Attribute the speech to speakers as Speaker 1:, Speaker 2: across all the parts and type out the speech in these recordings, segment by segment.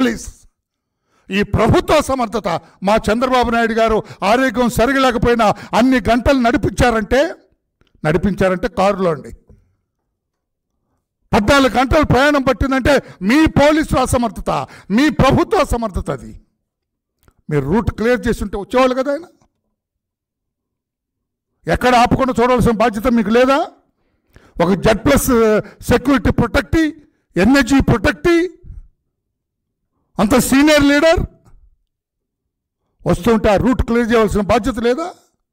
Speaker 1: police ఈ ప్రభుత్వ సమర్థత మా చంద్రబాబు నాయుడు గారు ఆరోగ్యం సరిగలేకపోయినా అన్ని గంటలు నడిపించారంటే నడిపించారంటే కారులో అండి పద్నాలుగు గంటలు ప్రయాణం పట్టిందంటే మీ పోలీసుల అసమర్థత మీ ప్రభుత్వ అసమర్థత అది మీరు రూట్ క్లియర్ చేసి ఉంటే వచ్చేవాళ్ళు కదా ఆయన ఎక్కడ ఆపకుండా చూడవలసిన బాధ్యత మీకు లేదా ఒక Z plus security protectee NSG protectee అంత సీనియర్ లీడర్ వస్తుంటే ఆ రూట్ క్లియర్ చేయవలసిన బాధ్యత లేదా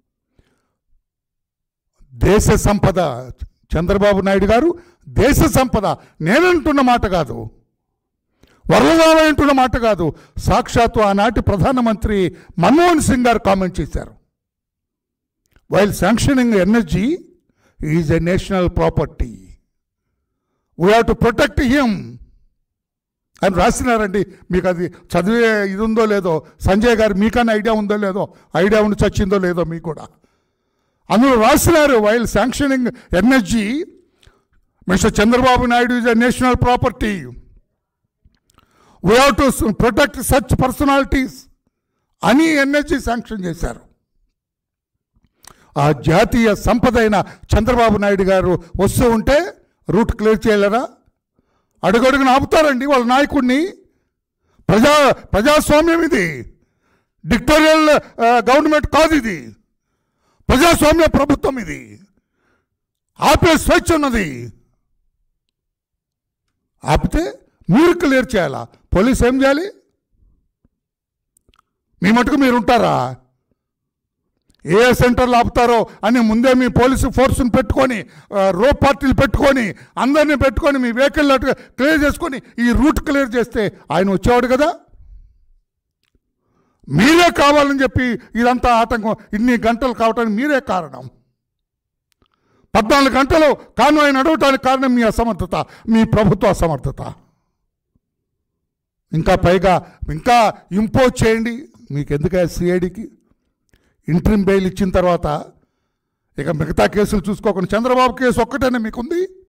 Speaker 1: దేశ సంపద చంద్రబాబు నాయుడు గారు దేశ సంపద నేనంటున్న మాట కాదు వరలరావు అంటున్న మాట కాదు సాక్షాత్తు ఆనాటి ప్రధానమంత్రి మన్మోహన్ సింగ్ గారు కామెంట్ చేశారు while sanctioning energy is a national property we have to protect him అని రాసినారండి మీకు అది చదివే ఇది ఉందో లేదో సంజయ్ గారు మీకన్నా ఐడియా ఉందో లేదో ఐడియా ఉండి చచ్చిందో లేదో మీకు కూడా అందులో రాసినారు while sanctioning energy mister Chandrababu Naidu is a national property we have to protect such personalities అని ఎనర్జీ శాంక్షన్ చేశారు ఆ జాతీయ సంపద అయిన చంద్రబాబు నాయుడు గారు వస్తూ ఉంటే రూట్ క్లియర్ చేయలేరా అడుగడుగున ఆపుతారండి వాళ్ళ నాయకుడిని ప్రజా ప్రజాస్వామ్యం ఇది డిక్టోరియల్ గవర్నమెంట్ కాదు ఇది ప్రజాస్వామ్య ప్రభుత్వం ఇది ఆపే స్వేచ్ఛ ఉన్నది ఆపితే మీరు క్లియర్ చేయాలా పోలీస్ ఏం చేయాలి మీ మటుకు మీరు ఉంటారా ఏ ఏ సెంటర్లు ఆపుతారో అని ముందే మీ పోలీసు ఫోర్స్ని పెట్టుకొని ఆ, రో పార్టీలు పెట్టుకొని అందరినీ పెట్టుకొని మీ వెహికల్ క్లియర్ చేసుకొని ఈ రూట్ క్లియర్ చేస్తే ఆయన వచ్చేవాడు కదా మీరే కావాలని చెప్పి ఇదంతా ఆటంకం ఇన్ని గంటలు కావటానికి మీరే కారణం పద్నాలుగు గంటలు కాన్వాయ్ నడవటానికి కారణం మీ అసమర్థత మీ ప్రభుత్వ అసమర్థత ఇంకా పైగా ఇంకా ఇంపోజ్ చేయండి మీకు ఎందుకు సిఐడికి ఇంట్రీమ్ బెయిల్ ఇచ్చిన తర్వాత ఇక మిగతా కేసులు చూసుకోకుండా చంద్రబాబు కేసు ఒక్కటేనే మీకుంది